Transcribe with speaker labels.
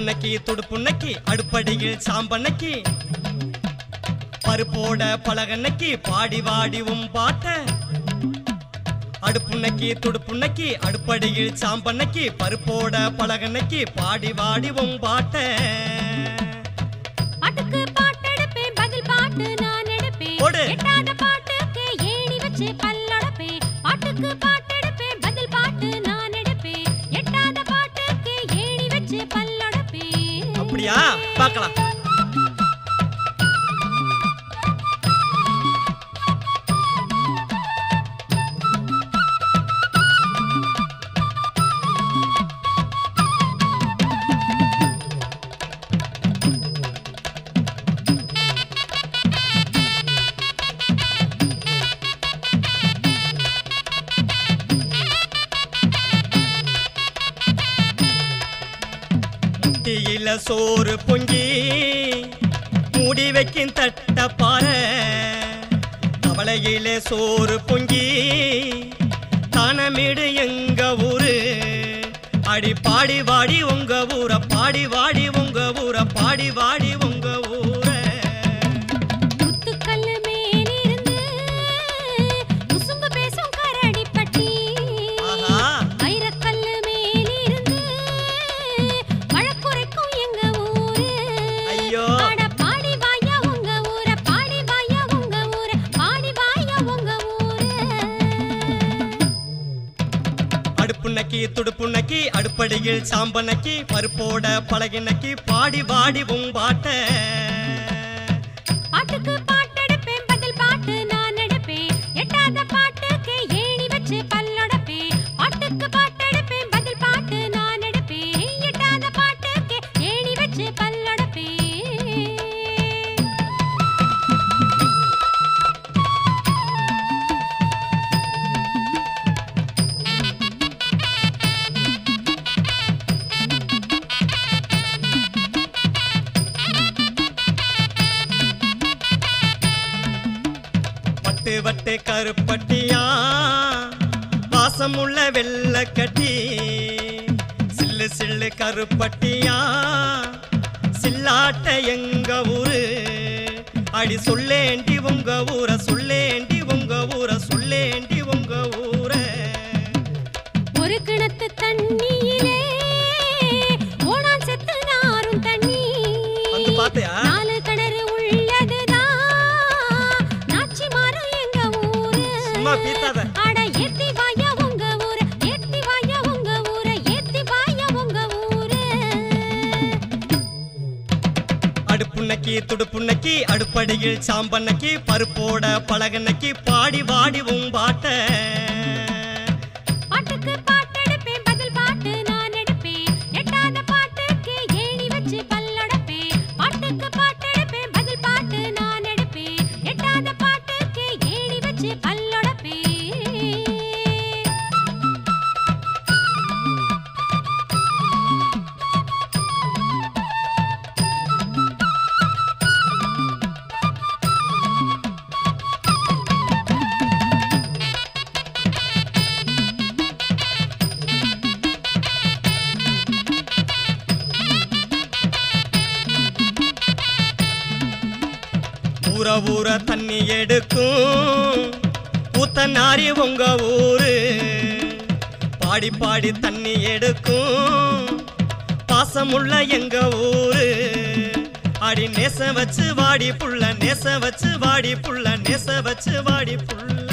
Speaker 1: அடுப்புன்னக்கி துடுப்புன்னக்கி அடுப்படியில் சாம்பன்னக்கி பருப்போட பலகன்னக்கி பாடி வாடி உம் பாட்ட அடுப்புன்னக்கி துடுப்புன்னக்கி அடுப்படியில் சாம்பன்னக்கி பருப்போட பலகன்னக்கி பாடி வாடி உம் பாட்ட
Speaker 2: பாட்டுக்கு பாட்டெடுப்பேன் பதில் பாட்டு நான் எடுப்பேன்
Speaker 1: போடு.
Speaker 2: எட்டாத பாட்டுக்கு ஏணி வச்சு பல்லடப்பேன் பாட்டுக்கு பாட்டெடுப்பேன் பதில் பாட்டு நான் எடுப்பேன் எட்டாத பாட்டுக்கு ஏணி வச்சு பல்லடப்பேன்
Speaker 1: அப்படியா பார்க்கலாம் முட்டியில சோறு பொங்கி மூடி வைக்கும் தட்ட பாரு கவலையிலே சோறு பொங்கி தானமீடு எங்க ஊரு அடி பாடி வாடி உங்க ஊர பாடி வாடி உங்க ஊர பாடி வாடி உங்க ஊர
Speaker 2: முத்துக்கல்லு மேலிருந்து முசும்பு பேசும் கரடிப்பட்டி
Speaker 1: ஆஹா
Speaker 2: வைரக்கல்லு மேலிருந்து வழக்குரைக்கும் எங்க ஊரு
Speaker 1: ஐயோ
Speaker 2: அட பாடி வாயா உங்க ஊர பாடி வாயா உங்க ஊர பாடி வாயா உங்க ஊர
Speaker 1: அடுப்புன்னக்கி துடுப்புன்னக்கி அடுப்படியில் சாம்பனக்கி பருப்போட பழகினக்கி பாடி வாடி உம் பாட்ட
Speaker 2: பாட்டுக்கு பாட்டெடுப்பேன் பதில் பாட்டு நான் எடுப்பேன் எட்டாத பாட்டுக்கு ஏணி வச்சு பல்லொடப்பேன் பாட்டுக்கு பாட்டெடுப்பேன் பதில் பாட்டு நான் எடுப்பேன் எட்டாத பாட்டுக்கு ஏணி வச்சு பல்லொடப்பேன்
Speaker 1: வட்டு வட்டு கருப்பட்டியா வாசமுள்ள வெள்ளக்கட்டி சில்லு சில்லு கருப்பட்டியா சில்லாட்ட எங்க ஊரு அடி சொல்லேண்டி உங்க ஊர சொல்லேண்டி உங்க ஊர சொல்லேண்டி உங்க ஊர
Speaker 2: ஒரு கிணத்து தண்ணியிலே ஓணான் செத்து நாரும் தண்ணி
Speaker 1: வந்து பாத்தியா
Speaker 2: நாலு கிணறு உள்ளதுதான் நாச்சி மாறும் எங்க ஊரு
Speaker 1: சும்மா பீத்தாத
Speaker 2: அட ஏத்தி வாயா உங்க ஊரு ஏத்தி வாயா உங்க ஊரு ஏத்தி வாயா உங்க ஊரு
Speaker 1: அடுப்புன்னக்கி துடுப்புன்னக்கி அடுப்படியில் சாம்பன்னக்கி பருப்போட பழகன்னக்கி பாடி வாடி உம் பாட்ட
Speaker 2: பாட்டுக்கு பாட்டெடுப்பேன் பதில் பாட்டு நான் எடுப்பேன் எட்டாத பாட்டுக்கு ஏணி வச்சு பல்லொடப்பேன் பாட்டுக்கு பாட்டெடுப்பேன் பதில் பாட்டு நான் எடுப்பேன் எட்டாத பாட்டுக்கு ஏணி வச்சு பல்லொடப்பேன்
Speaker 1: ஊற ஊற தண்ணி எடுக்கும் ஊத்த நாரி உங்க ஊரு பாடி பாடி தண்ணி எடுக்கும் பாசமுள்ள எங்க ஊரு அடி நேச வச்சு வாடி புள்ள நேச வச்சு வாடி புள்ள நேச வச்சு வாடி புள்ள